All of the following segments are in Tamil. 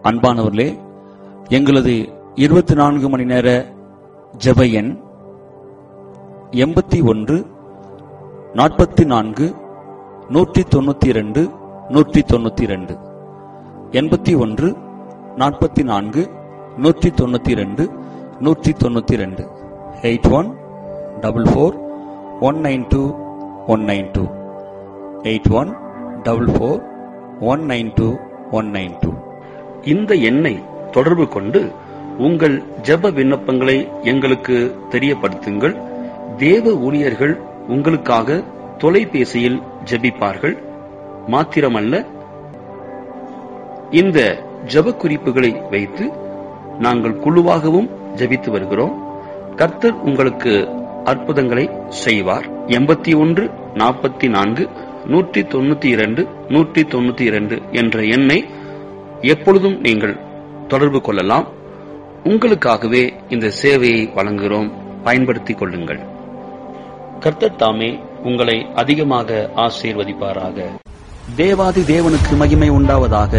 அன்பானவர்களே எங்களது இருபத்தி நான்கு மணி நேர ஜெப எண் எண்பத்தி ஒன்று நாற்பத்தி நான்கு நூற்றி தொண்ணூத்தி இரண்டு நூற்றி தொண்ணூத்தி இரண்டு எண்பத்தி ஒன்று நாற்பத்தி நான்கு நூற்றி தொண்ணூத்தி இரண்டு நூற்றி தொண்ணூத்தி இரண்டு eight one double four one nine two one nine two eight one double four one nine two one nine two இந்த எண்ணை தொடர்பு கொண்டு உங்கள் ஜெப விண்ணப்பங்களை எங்களுக்கு தெரியப்படுத்துங்கள் தேவ ஊழியர்கள் உங்களுக்காக தொலைபேசியில் ஜெபிப்பார்கள் மாத்திரமல்ல இந்த ஜெப குறிப்புகளை வைத்து நாங்கள் குழுவாகவும் ஜெபித்து வருகிறோம் கர்த்தர் உங்களுக்கு அற்புதங்களை செய்வார் எண்பத்தி ஒன்று நாற்பத்தி நான்கு நூற்றி தொண்ணூத்தி இரண்டு நூற்றி தொண்ணூத்தி இரண்டு என்ற எண்ணை எப்பொழுதும் நீங்கள் தொடர்பு கொள்ளலாம் உங்களுக்காகவே இந்த சேவையை வழங்குகிறோம் பயன்படுத்திக் கொள்ளுங்கள் கர்த்தர் தாமே உங்களை அதிகமாக ஆசீர்வதிப்பாராக தேவாதி தேவனுக்கு மகிமை உண்டாவதாக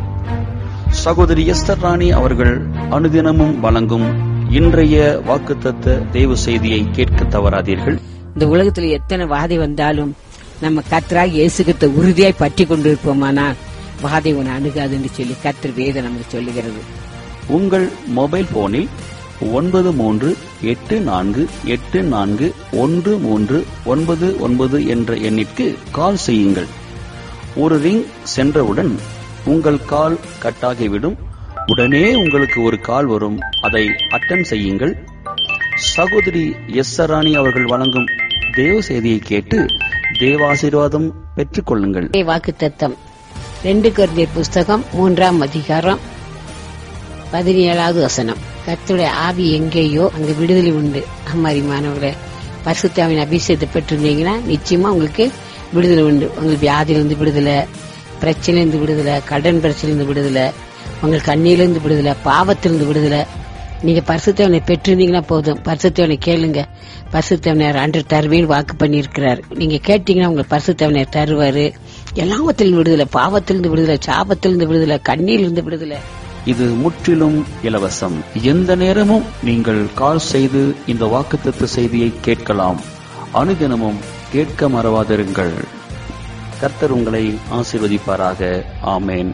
சகோதரி எஸ்தர் ராணி அவர்கள் அனுதினமும் வழங்கும் இன்றைய வாக்குத்தத்த தேவ செய்தியை கேட்க தவறாதீர்கள் இந்த உலகத்துல எத்தனை வாதை வந்தாலும் நம்ம கத்தராக இயேசுகிட்ட உறுதியாய் பற்றி கொண்டிருப்போமானால் வாதை உன்னை அணுகாதுன்னு சொல்லி கத்தர் வேதம் நமக்கு சொல்லுகிறது உங்கள் மொபைல் போனில் ஒன்பது மூன்று எட்டு நான்கு எட்டு நான்கு ஒன்று மூன்று ஒன்பது ஒன்பது என்ற எண்ணிற்கு கால் செய்யுங்கள் ஒரு ரிங் சென்றவுடன் உங்கள் கால் கட்டாகிவிடும் உடனே உங்களுக்கு ஒரு கால் வரும் அதை அட்டன் செய்யுங்கள் சகோதரி எஸ் ராணி அவர்கள் வழங்கும் தேவ செய்தியை கேட்டு தேவாசீர்வாதம் பெற்றுக் கொள்ளுங்கள் வாக்கு தத்தம் ரெண்டு குருந்தியர் புஸ்தகம் மூன்றாம் அதிகாரம் பதினேழாவது வசனம் கர்த்தருடைய ஆவி எங்கேயோ அங்க விடுதலை உண்டு அம்மாரிமானவர்களே பரிசுத்தாவின் அபிஷேகத்தை பெற்றிருந்தீங்கன்னா நிச்சயமா உங்களுக்கு விடுதலை உண்டு உங்களுக்கு வியாதியிலிருந்து விடுதலை பிரச்சனையிலிருந்து விடுதலை கடன் பிரச்சனையிலிருந்து விடுதலை உங்கள் கண்ணியிலிருந்து விடுதலை பாவத்திலிருந்து விடுதலை நீங்க பரிசுத்தவனை பெற்றிருந்தீங்கன்னா போதும் பரிசுத்தவனை கேளுங்க பரிசுத்தவனர் அன்று தருவேன்னு வாக்கு பண்ணியிருக்கிறார் நீங்க கேட்டீங்கன்னா உங்களுக்கு பரிசுத்தவனர் தருவாரு எல்லாவத்திலிருந்து விடுதலை பாவத்திலிருந்து விடுதலை சாபத்திலிருந்து விடுதலை கண்ணியிலிருந்து விடுதலை இது முற்றிலும் இலவசம் எந்த நேரமும் நீங்கள் கால் செய்து இந்த வாக்குத்தத்த செய்தியை கேட்கலாம் அனுதினமும் கேட்க மறவாதிருங்கள் கர்த்தர் உங்களை ஆசீர்வதிப்பாராக ஆமேன்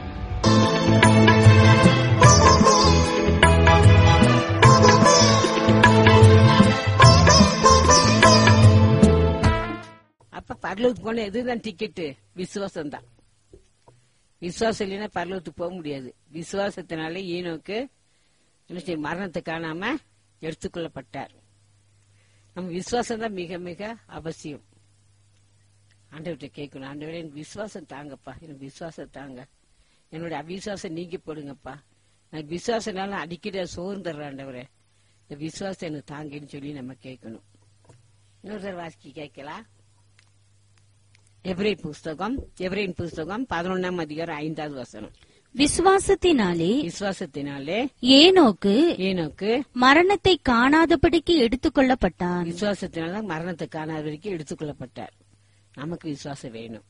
அப்ப பரலோகத்துக்கு போன எதுதான் டிக்கெட்டு விசுவாசம் தான் விசுவாசம் இல்லைன்னா பரலோகத்துக்கு போக முடியாது விசுவாசத்தினாலே ஈனோக்கு என்ன செய்ய மரணத்தை காணாம எடுத்துக்கொள்ளப்பட்டார் நம்ம விசுவாசம் தான் மிக மிக அவசியம் ஆண்டவர்கிட்ட கேட்கணும் ஆண்டவரே எனக்கு விசுவாசம் தாங்கப்பா எனக்கு விசுவாசம் தாங்க என்னுடைய அவிசுவாசம் நீக்கி போடுங்கப்பா நான் விசுவாசனால அடிக்கடி சோர்ந்துடுறேன் ஆண்டவரே இந்த விசுவாசம் எனக்கு தாங்கன்னு சொல்லி நம்ம கேட்கணும் இன்னொரு தடவை வாசிக்க கேட்கலாம் எப்ரேன் புஸ்தகம் எப்ரேன் புஸ்தகம் பதினொன்னாம் அதிகாரம் ஐந்தாவது வசனம் விசுவாசத்தினாலே விசுவாசத்தினாலே ஏனோக்கு ஏனோக்கு மரணத்தை காணாதபடிக்கு எடுத்துக்கொள்ளப்பட்டான் விசுவாசத்தினால மரணத்தை காணாத வரைக்கும் எடுத்துக்கொள்ளப்பட்டார் நமக்கு விசுவாசம் வேணும்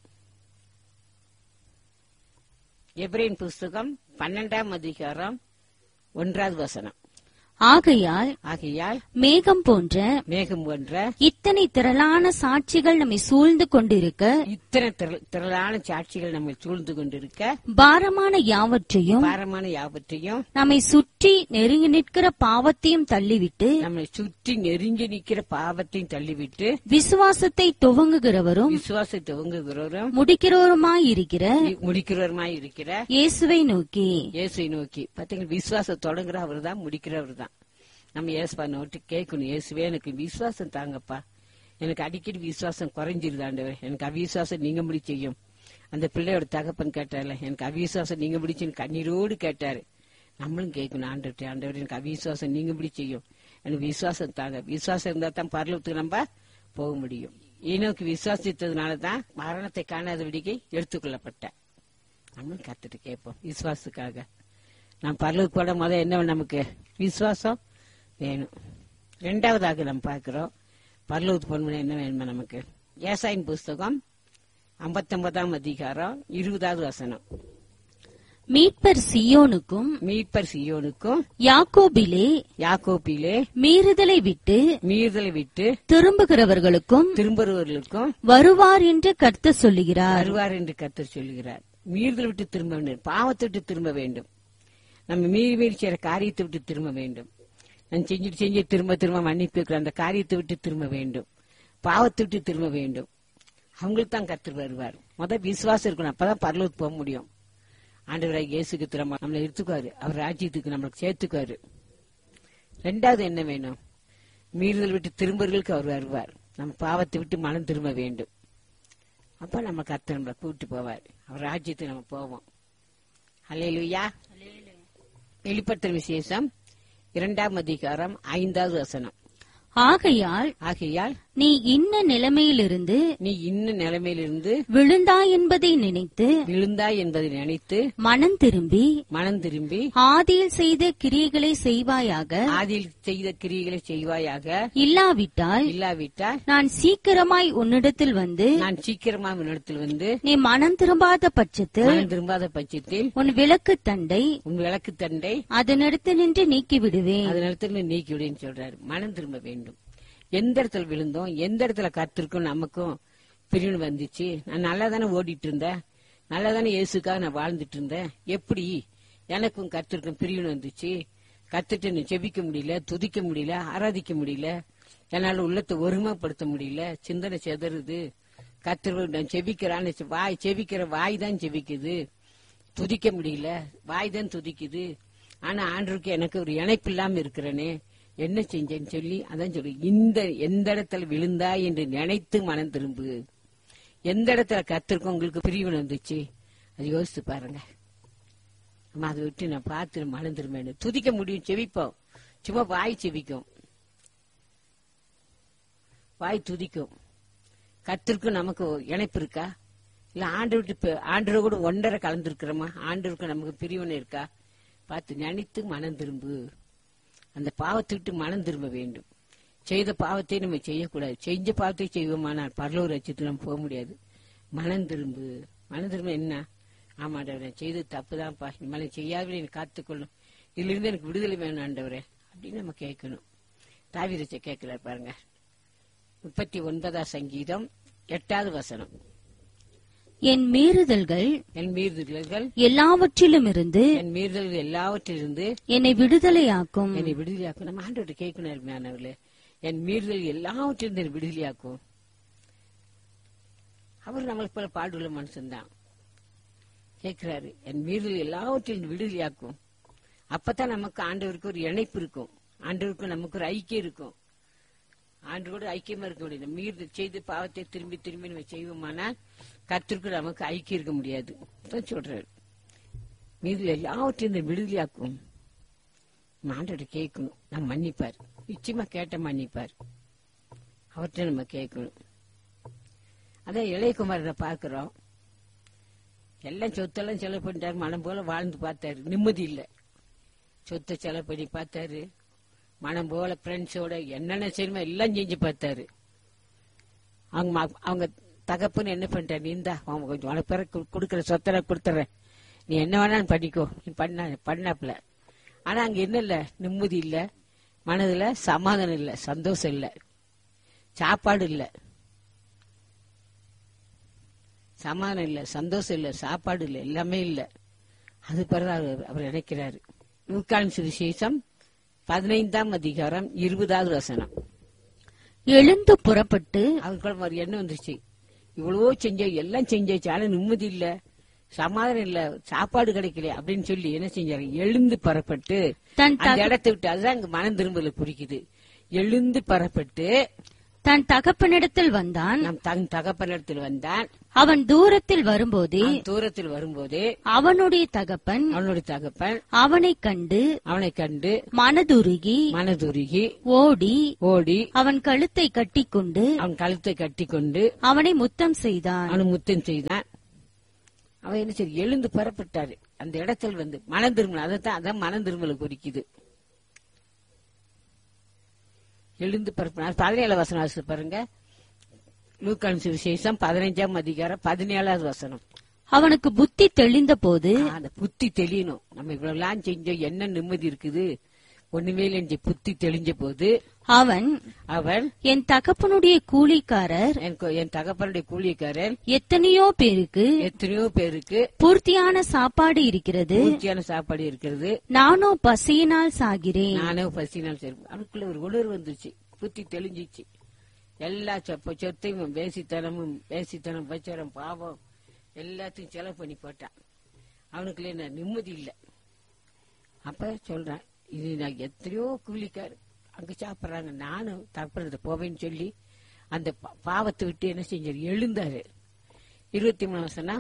எப்ரேன் புஸ்தகம் பன்னெண்டாம் அதிகாரம் ஒன்றாவது வசனம் ஆகையால் ஆகையால் மேகம் போன்ற மேகம் போன்ற இத்தனை திரளான சாட்சிகள் நம்மை சூழ்ந்து கொண்டிருக்க இத்தனை திரள்- திரளான சாட்சிகள் நம்மை சூழ்ந்து கொண்டிருக்க பாரமான யாவற்றையும் பாரமான யாவற்றையும் நம்மை சுற்றி நெருங்கி நிற்கிற பாவத்தையும் தள்ளிவிட்டு நம்மை சுற்றி நெருங்கி நிற்கிற பாவத்தையும் தள்ளிவிட்டு விசுவாசத்தை துவங்குகிறவரும் விசுவாசத்தை துவங்குகிறவரும் முடிக்கிறவருமாயிருக்கிற முடிக்கிறவருமாய் இருக்கிற இயேசுவை நோக்கி இயேசுவை நோக்கி பாத்தீங்கன்னா விசுவாசம் தொடங்குற அவர் தான் முடிக்கிறவர் தான் நம்ம இயேசுப்பா நோட்டு கேட்கணும் இயேசுவே எனக்கு விசுவாசம் தாங்கப்பா எனக்கு அடிக்கடி விசுவாசம் குறைஞ்சிருது ஆண்டவர் எனக்கு அவிசுவாசம் நீங்க முடி செய்யும் அந்த பிள்ளையோட தகப்பன் கேட்டார்ல எனக்கு அவிசுவாசம் நீங்க முடிச்சுன்னு கண்ணீரோடு கேட்டாரு நம்மளும் கேட்கணும் ஆண்டவர்கிட்ட ஆண்டவர் எனக்கு அவிசுவாசம் நீங்க முடி செய்யும் எனக்கு விசுவாசம் தாங்க விசுவாசம் இருந்தா தான் பரலத்துக்கு நம்ம போக முடியும் ஈனோக்கு விசுவாசித்ததுனால தான் மரணத்தை காணாதபடிக்கு எடுத்துக்கொள்ளப்பட்ட நம்மளும் கத்துட்டு கேட்போம் விசுவாசத்துக்காக நான் பரலூருக்கு போட முத என்ன வேணும் நமக்கு விசுவாசம் வேணும் ரெண்டாவதாக நம்ம பார்க்கிறோம் பரலூருக்கு போகணும்னா என்ன வேணுமா நமக்கு ஏசாயின் புஸ்தகம் ஐம்பத்தொன்பதாம் அதிகாரம் இருபதாவது வசனம் மீட்பர் சியோனுக்கும் மீட்பர் சியோனுக்கும் யாக்கோபிலே யாக்கோப்பிலே மீறுதலை விட்டு மீறுதலை விட்டு திரும்புகிறவர்களுக்கும் திரும்புகிறவர்களுக்கும் வருவார் என்று கர்த்தர் சொல்லுகிறார் வருவார் என்று கர்த்தர் சொல்லுகிறார் மீறுதல் விட்டு திரும்ப வேண்டும் பாவத்தை விட்டு திரும்ப வேண்டும் நம்ம மீறி மீறி செய்யற காரியத்தை விட்டு திரும்ப வேண்டும் நான் செஞ்சுட்டு செஞ்சு திரும்ப திரும்ப மன்னிப்பு இருக்கிற அந்த காரியத்தை விட்டு திரும்ப வேண்டும் பாவத்தை விட்டு திரும்ப வேண்டும் அவங்களுக்கு தான் கர்த்தர் வருவார் முத விசுவாசம் இருக்கணும் அப்பதான் பரலோகத்துக்கு போக முடியும் ஆண்டவராக இயேசுக்கு திரும்ப நம்மளை எடுத்துக்குவாரு அவர் ராஜ்யத்துக்கு நம்மளுக்கு சேர்த்துக்குவாரு ரெண்டாவது என்ன வேணும் மீறுதல் விட்டு திரும்பர்களுக்கு அவர் வருவார் நம்ம பாவத்தை விட்டு மனம் திரும்ப வேண்டும் அப்ப நம்ம கர்த்தர் நம்மளை கூப்பிட்டு போவார் அவர் ராஜ்யத்துக்கு நம்ம போவோம் அல்லேலூயா வெளிப்படுத்தல் விசேஷம் இரண்டாம் அதிகாரம் ஐந்தாவது வசனம் ஆகையால் ஆகையால் நீ இன்ன நிலைமையிலிருந்து நீ இன்னும் நிலைமையிலிருந்து விழுந்தாய் என்பதை நினைத்து விழுந்தாய் என்பதை நினைத்து மனம் திரும்பி மனம் திரும்பி ஆதியில் செய்த கிரியைகளை செய்வாயாக ஆதியில் செய்த கிரியைகளை செய்வாயாக இல்லாவிட்டால் இல்லாவிட்டால் நான் சீக்கிரமாய் உன்னிடத்தில் வந்து நான் சீக்கிரமா உன்னிடத்தில் வந்து நீ மனம் திரும்பாத பட்சத்தில் மனம் திரும்பாத பட்சத்தில் உன் விளக்கு தண்டை உன் விளக்கு தண்டை அதனிடத்து நின்று நீக்கி விடுவேன் அது நிலத்துல நீக்கி விடுன்னு சொல்றாரு மனம் திரும்ப வேண்டும் எந்த இடத்துல விழுந்தோம் எந்த இடத்துல கத்திருக்கும் நமக்கும் பிரிவினை வந்துச்சு நான் நல்லா தானே ஓடிட்டு இருந்தேன் நல்லா தானே இயேசுக்காக நான் வாழ்ந்துட்டு இருந்தேன் எப்படி எனக்கும் கத்திருக்கும் பிரிவினை வந்துச்சு கத்துட்டு நான் செபிக்க முடியல துதிக்க முடியல ஆராதிக்க முடியல என்னால உள்ளத்தை ஒருமைப்படுத்த முடியல சிந்தனை செதறுது கத்திர நான் செபிக்கிறான்னு வாய் செபிக்கிற வாய் தான் செபிக்குது துதிக்க முடியல வாய் தான் துதிக்குது ஆனா ஆண்டருக்கு எனக்கு ஒரு இணைப்பு இல்லாம இருக்கிறேனே என்ன செஞ்சேன்னு சொல்லி அதான் சொல்லி இந்த எந்த இடத்துல விழுந்தாய் என்று நினைத்து மனம் திரும்பு எந்த இடத்துல கத்திருக்கோம் உங்களுக்கு பிரிவினை வந்துச்சு அது யோசித்து பாருங்க நம்ம அதை விட்டு நான் பார்த்து மனம் திரும்ப துதிக்க முடியும் செவிப்போம் சும்மா வாய் செவிக்கும் வாய் துதிக்கும் கத்திற்கும் நமக்கு இணைப்பு இருக்கா இல்ல ஆண்டு விட்டு ஆண்டு கூட ஒன்றரை கலந்துருக்கிறோமா ஆண்டவருக்கு நமக்கு பிரிவினை இருக்கா பார்த்து நினைத்து மனம் திரும்பு அந்த பாவத்தை விட்டு மனம் திரும்ப வேண்டும் செய்த பாவத்தை நம்ம செய்யக்கூடாது செஞ்ச பாவத்தை செய்வோமானால் பரலூர் ரச்சத்தில் நம்ம போக முடியாது மனம் திரும்பு மனம் திரும்ப என்ன ஆமாண்டா நான் செய்தது தப்புதான்ப்பா இனிமேல் செய்யாத எனக்கு காத்துக்கொள்ளும் இதுல இருந்து எனக்கு விடுதலை வேணும் ஆண்டவரே அப்படின்னு நம்ம கேட்கணும் தாவிரச்ச கேட்கிறார் பாருங்க முப்பத்தி ஒன்பதாம் சங்கீதம் எட்டாவது வசனம் என் மீறுதல்கள் என் மீறுதல்கள் எல்லாவற்றிலும் இருந்து என் மீறுதல்கள் எல்லாவற்றிலிருந்து என்னை விடுதலையாக்கும் என்னை விடுதலையாக்கும் நம்ம ஆண்டவர்கிட்ட கேட்கணும் அருமையானவர்களே என் மீறுதல் எல்லாவற்றிலிருந்து என்னை விடுதலையாக்கும் அவர் நம்மளுக்கு போல பாடுள்ள மனுஷன்தான் கேட்கிறாரு என் மீறுதல் எல்லாவற்றிலும் விடுதலையாக்கும் அப்பதான் நமக்கு ஆண்டவருக்கு ஒரு இணைப்பு இருக்கும் ஆண்டவருக்கு நமக்கு ஒரு ஐக்கியம் இருக்கும் ஆண்டு கூட ஐக்கியமா இருக்க முடியாது மீறு செய்து பாவத்தை திரும்பி திரும்பி நம்ம செய்வோமானால் கத்திற்கு நமக்கு ஐக்கியம் இருக்க முடியாது தான் சொல்றாரு மீது எல்லாவற்றையும் இந்த விடுதலையாக்கும் ஆண்டோட கேட்கணும் நம்ம மன்னிப்பார் நிச்சயமா கேட்ட மன்னிப்பார் அவர்கிட்ட நம்ம கேட்கணும் அதான் இளையகுமாரனை பார்க்கிறோம் எல்லாம் சொத்தெல்லாம் செலவு பண்ணிட்டாரு மனம் போல வாழ்ந்து பார்த்தாரு நிம்மதி இல்லை சொத்தை செலவு பண்ணி பார்த்தாரு மனம் போல ஃப்ரெண்ட்ஸோட என்னென்ன செய்யணுமோ எல்லாம் செஞ்சு பார்த்தாரு அவங்க ம- அவங்க தகப்புன்னு என்ன பண்ணிட்டாரு நீ இந்தா அவங்க கொஞ்சம் உனக்கு பிறகு கொடுக்குற சொத்தனை கொடுத்துறேன் நீ என்ன வேணாலும் பண்ணிக்கோ நீ பண்ண பண்ணாப்புல ஆனா அங்க என்ன இல்ல நிம்மதி இல்ல மனதுல சமாதானம் இல்ல சந்தோஷம் இல்ல சாப்பாடு இல்ல சமாதானம் இல்ல சந்தோஷம் இல்ல சாப்பாடு இல்ல எல்லாமே இல்ல அது பிறகு அவர் அவர் நினைக்கிறாரு நூக்கான் சுவிசேஷம் பதினைந்தாம் அதிகாரம் இருபதாவது வசனம் எழுந்து புறப்பட்டு அவருக்குள்ள ஒரு எண்ணம் வந்துச்சு இவ்வளவோ செஞ்ச எல்லாம் செஞ்சாச்சு ஆனா நிம்மதி இல்ல சமாதானம் இல்ல சாப்பாடு கிடைக்கல அப்படின்னு சொல்லி என்ன செஞ்சாரு எழுந்து பரப்பட்டு தன் அந்த தக- இடத்தை விட்டு அதுதான் அங்க மனம் திரும்பல குறிக்குது எழுந்து பரப்பட்டு தன் தகப்பனிடத்தில் வந்தான் நம் தன் தகப்பனிடத்தில் வந்தான் அவன் தூரத்தில் வரும்போதே அவன் தூரத்தில் வரும்போது அவனுடைய தகப்பன் அவனுடைய தகப்பன் அவனைக் கண்டு அவனை கண்டு மனதுருகி மனதுருகி ஓடி ஓடி அவன் கழுத்தை கட்டிக்கொண்டு அவன் கழுத்தை கட்டி கொண்டு அவனை முத்தம் செய்தான் அவனு முத்தம் செய்தான் அவன் என்ன சரி எழுந்து புறப்பட்டாரு அந்த இடத்தில் வந்து மனம் திரும்பல அதைத்தான் அதான் மனம் திரும்பல குறிக்குது எழுந்து புறப்பட்டார் பதினேழு வசனம் வாசித்து பாருங்க லூக்கான் விசேஷம் பதினைஞ்சாம் அதிகாரம் பதினேழாவது வசனம் அவனுக்கு புத்தி தெளிந்த போது அந்த புத்தி தெளியணும் நம்ம இவ்வளவுலாம் செஞ்சோம் என்ன நிம்மதி இருக்குது ஒண்ணுமே இல்லைன்னு புத்தி தெளிஞ்ச போது அவன் அவன் என் தகப்பனுடைய கூலிக்காரர் என் கொ- என் தகப்பனுடைய கூலிக்காரன் எத்தனையோ பேருக்கு எத்தனையோ பேருக்கு பூர்த்தியான சாப்பாடு இருக்கிறது பூர்த்தியான சாப்பாடு இருக்கிறது நானோ பசியினால் சாகிறேன் நானே பசினால் சரி அவனுக்குள்ள ஒரு உணர்வு வந்துச்சு புத்தி தெளிஞ்சிச்சு எல்லா சொப்ப சொத்தையும் பேசித்தனமும் பேசித்தனம் பச்சரம் பாவம் எல்லாத்தையும் செலவு பண்ணி போட்டான் அவனுக்குள்ள என்ன நிம்மதி இல்ல அப்ப சொல்றேன் இது நான் எத்தனையோ கூலிக்கார் அங்க சாப்பிடுறாங்க நானும் தப்புறது போவேன்னு சொல்லி அந்த பா- பாவத்தை விட்டு என்ன செஞ்சாரு எழுந்தாரு இருபத்தி மூணு வருஷம்னா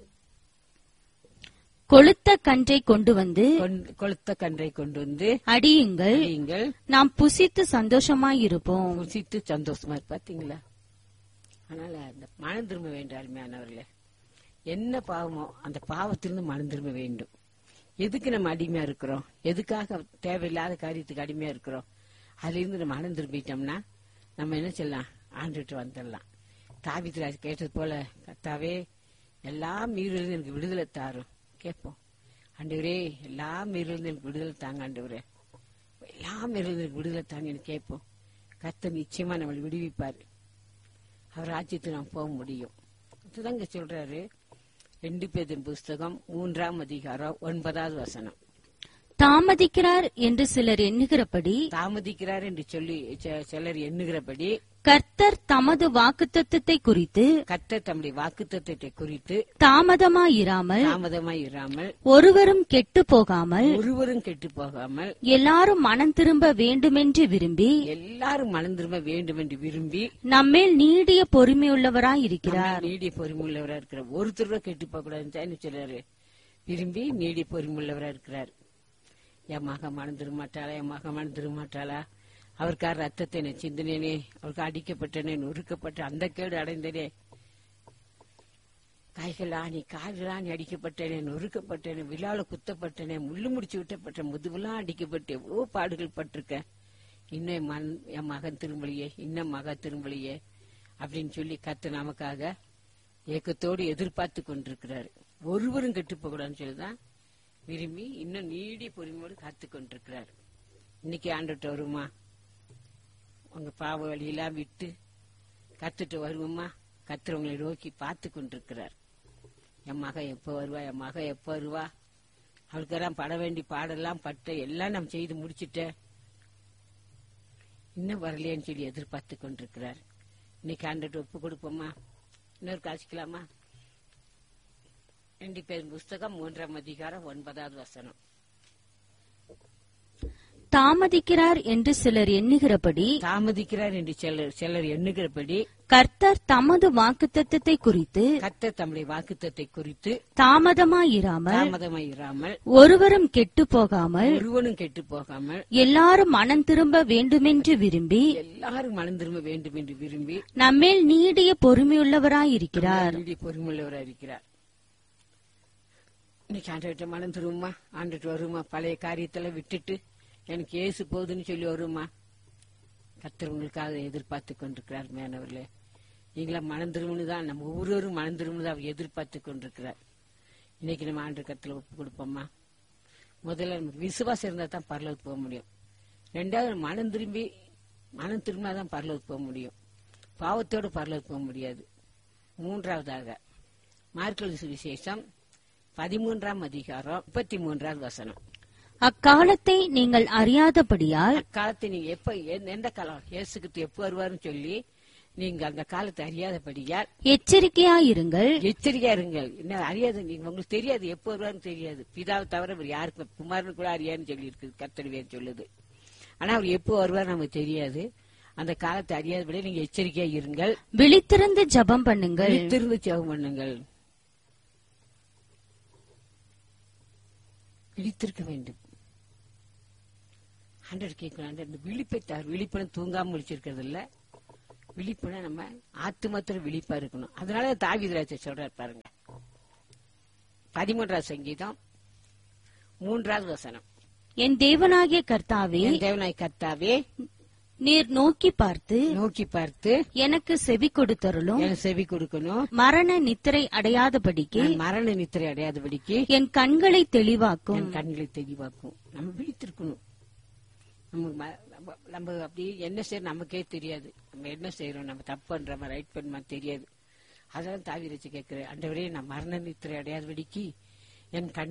கொளுத்த கன்றை கொண்டு வந்து கொண்டு- கொளுத்த கன்றை கொண்டு வந்து அடியுங்கள் நீங்கள் நாம் புசித்து சந்தோஷமாயிருப்போம் ருசித்து சந்தோஷமா இரு பாத்தீங்களா அதனால அந்த மனம் திரும்ப வேண்டும் அருமையானவர்களே என்ன பாவமோ அந்த பாவத்திலிருந்து மனம் திரும்ப வேண்டும் எதுக்கு நம்ம அடிமையா இருக்கிறோம் எதுக்காக தேவையில்லாத காரியத்துக்கு அடிமையா இருக்கிறோம் அதுல இருந்து நம்ம மனம் திரும்பிட்டோம்னா நம்ம என்ன செய்யலாம் ஆண்டுட்டு வந்துடலாம் தாவித்ராஜ் கேட்டது போல கத்தாவே எல்லா மீறிலிருந்து எனக்கு விடுதலை தாரும் கேட்போம் ஆண்டவரே எல்லா மீறிலிருந்து எனக்கு விடுதலை தாங்க ஆண்டவரே எல்லாம் இருந்து விடுதலை தாங்கன்னு கேட்போம் கர்த்தர் நிச்சயமா நம்மளை விடுவிப்பார் அவர் ராஜ்யத்துக்கு நாம் போக முடியும் அதுதான் இங்க சொல்றாரு ரெண்டு பேரின் புஸ்தகம் மூன்றாம் அதிகாரம் ஒன்பதாவது வசனம் தாமதிக்கிறார் என்று சிலர் எண்ணுகிறபடி தாமதிக்கிறார் என்று சொல்லி செ- சிலர் எண்ணுகிறபடி கர்த்தர் தமது வாக்குத்தத்தத்தை குறித்து கர்த்தர் தம்முடைய வாக்குத்தத்தத்தை குறித்து தாமதமாயிராமல் தாமதமாய் இராமல் ஒருவரும் கெட்டு போகாமல் ஒருவரும் கெட்டு போகாமல் எல்லாரும் மனம் திரும்ப வேண்டுமென்று விரும்பி எல்லாரும் மனம் திரும்ப வேண்டும் என்று விரும்பி நம்மேல் நீடிய பொறுமையுள்ளவராயிருக்கிறார் நம்ம நீடிய பொறுமுள்ளவரா இருக்கிறார் ஒருத்தர் கூட கெட்டு போக கூடாதுன்னு சொல்றாரு விரும்பி நீடிய பொறுமுள்ளவரா இருக்கிறார் என் மக மனம் திருமாட்டாளா என் மக மனம் திருமாட்டாளா அவருக்காக ரத்தத்தை நான் சிந்தினேனே அவருக்கு அடிக்கப்பட்டனே நொறுக்கப்பட்ட அந்த கேடு அடைந்தனே கைகள் ஆணி கால்கள் ஆணி அடிக்கப்பட்டனே நொறுக்கப்பட்டனே விழால குத்தப்பட்டனே முள்ளு முடிச்சு விட்டப்பட்ட முதுகுலாம் அடிக்கப்பட்டு எவ்வளவு பாடுகள் பட்டிருக்கேன் இன்னும் என் மகன் என் மகன் திரும்பலையே இன்னும் மக திரும்பலையே அப்படின்னு சொல்லி கத்து நமக்காக ஏக்கத்தோடு எதிர்பார்த்து கொண்டிருக்கிறாரு ஒருவரும் கெட்டு போகக்கூடாதுன்னு சொல்லிதான் விரும்பி இன்னும் நீடி பொறுமையோடு காத்து கொண்டிருக்கிறார் இன்னைக்கு ஆண்டுட்டு வருமா உங்க பாவ வழியெல்லாம் விட்டு கத்துட்டு வருவோமா கத்துற உங்களை நோக்கி பார்த்து கொண்டிருக்கிறார் என் மக எப்ப வருவா என் மக எப்ப வருவா அவளுக்கெல்லாம் பட வேண்டி பாடெல்லாம் பட்ட எல்லாம் நம்ம செய்து முடிச்சிட்டேன் இன்னும் வரலையேன்னு சொல்லி எதிர்பார்த்து கொண்டிருக்கிறார் இன்னைக்கு ஆண்டுட்டு ஒப்பு கொடுப்போமா இன்னொரு காசிக்கலாமா ரெண்டு பேர் புஸ்தகம் மூன்றாம் அதிகாரம் ஒன்பதாவது வசனம் தாமதிக்கிறார் என்று சிலர் எண்ணுகிறபடி தாமதிக்கிறார் என்று சிலர் சிலர் எண்ணுகிறபடி கர்த்தர் தமது வாக்குத்தத்தத்தை குறித்து கர்த்தர் தம்முடைய வாக்குத்தத்தை குறித்து தாமதமாயிராமல் தாமதமாய் இராமல் ஒருவரும் கெட்டு போகாமல் ஒருவனும் கெட்டு போகாமல் எல்லாரும் மனம் திரும்ப வேண்டுமென்று விரும்பி எல்லாரும் மனம் திரும்ப வேண்டும் என்று விரும்பி நம்மேல் நீடிய பொறுமையுள்ளவராயிருக்கிறார் நீடி பொறுமுள்ளவராக இருக்கிறார் இன்னைக்கு ஆண்டுகிட்ட மனம் திரும்புமா ஆண்டுட்டு வருமா பழைய காரியத்தெல்லாம் விட்டுட்டு எனக்கு ஏசு போகுதுன்னு சொல்லி வருமா கர்த்தர் உங்களுக்காக எதிர்பார்த்து கொண்டிருக்கிறார் மேனவர்களே நீங்களா மனம் திரும்புன்னு தான் நம்ம ஒவ்வொருவரும் மனம் திரும்புன்னு தான் அவர் எதிர்பார்த்து கொண்டிருக்கிறார் இன்னைக்கு நம்ம ஆண்டு கத்துல ஒப்பு கொடுப்போமா முதல்ல நமக்கு விசுவாசம் இருந்தா தான் பரலோகத்துக்கு போக முடியும் ரெண்டாவது மனம் திரும்பி மனம் திரும்பினாதான் பரலோகத்துக்கு போக முடியும் பாவத்தோடு பரலோகத்துக்கு போக முடியாது மூன்றாவதாக மார்க்கல் சுவிசேஷம் பதிமூன்றாம் அதிகாரம் முப்பத்தி மூன்றாவது வசனம் அக்காலத்தை நீங்கள் அறியாதபடியால் அக்காலத்தை நீங்க எப்ப எந்த- எந்த காலம் இயேசுக்கு எப்ப வருவாருன்னு சொல்லி நீங்க அந்த காலத்தை அறியாதபடியால் எச்சரிக்கையாயிருங்கள் எச்சரிக்கையா இருங்கள் என்ன அறியாது நீங்க உங்களுக்கு தெரியாது எப்ப வருவாருன்னு தெரியாது பிதாவை தவிர வேறு யாருக்கு குமாரனு கூட அறியாதுன்னு சொல்லி இருக்குது கத்தடிவேன்னு சொல்லுது ஆனா அவர் எப்போ வருவார் நமக்கு தெரியாது அந்த காலத்தை அறியாதபடி நீங்க எச்சரிக்கையா இருங்கள் விழித்திருந்து ஜெபம் பண்ணுங்கள் விழித்திருந்து ஜெபம் பண்ணுங்கள் விழித்திருக்க வேண்டும் ஆண்டவர் கேட்கணும் ஆண்டவர் இந்த விழிப்பை தவிர விழிப்புடன் தூங்காம முடிச்சிருக்கிறது இல்ல விழிப்புனா நம்ம ஆத்துமத்துல விழிப்பா இருக்கணும் அதனால தாவிதராஜ சொல்றாரு பாருங்க பதிமூன்றாவது சங்கீதம் மூன்றாவது வசனம் என் தேவனாகிய கர்த்தாவே என் தேவனாய் கர்த்தாவே நீர் நோக்கி பார்த்து நோக்கி பார்த்து எனக்கு செவி கொடுத்தருளும் எனக்கு செவி கொடுக்கணும் மரண நித்திரை அடையாதபடிக்கு நான் மரண நித்திரை அடையாதபடிக்கு என் கண்களை தெளிவாக்கும் என் கண்களை தெளிவாக்கும் நம்ம விழித்திருக்கணும் நம்ம ம- நம்ம- நம்ம அப்படி என்ன செய்யறோம் நமக்கே தெரியாது நம்ம என்ன செய்யறோம் நம்ம தப்பு பண்றோமா ரைட் பண்ணுமா தெரியாது அதெல்லாம் தாவி வச்சு கேட்கிறேன் அண்டவரே நான் மரண நித்திரை அடையாதபடிக்கு என் கண்